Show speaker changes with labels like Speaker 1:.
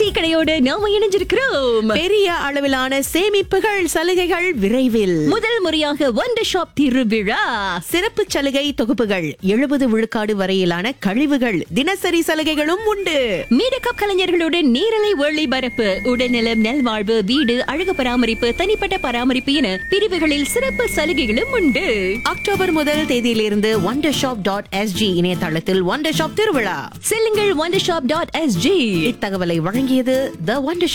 Speaker 1: tea கடையோடு நாம இணைஞ்சிருக்கிறோம்
Speaker 2: பெரிய அளவிலான சேமிப்புகள் சலுகைகள் விரைவில்
Speaker 1: முதல் முறையாக ஒண்டர் ஷாப் திருவிழா
Speaker 2: சிறப்பு சலுகை தொகுப்புகள் எழுபது விழுக்காடு வரையிலான கழிவுகள் தினசரி சலுகைகளும் உண்டு
Speaker 1: மீடக்கப் கலைஞர்களுடன் நேரலை ஒளிபரப்பு உடல்நலம் நல்வாழ்வு வீடு அழகு பராமரிப்பு தனிப்பட்ட பராமரிப்பு என பிரிவுகளில் சிறப்பு சலுகைகளும் உண்டு
Speaker 2: அக்டோபர் முதல் தேதியிலிருந்து ஒண்டர் ஷாப் டாட் எஸ்ஜி இணையதளத்தில் ஒண்டர் ஷாப் திருவிழா
Speaker 1: செல்லுங்கள் ஒண்டர் ஷாப் டாட் எஸ்ஜி
Speaker 2: இத்தகவலை வழங்கியது த ஒண்டர்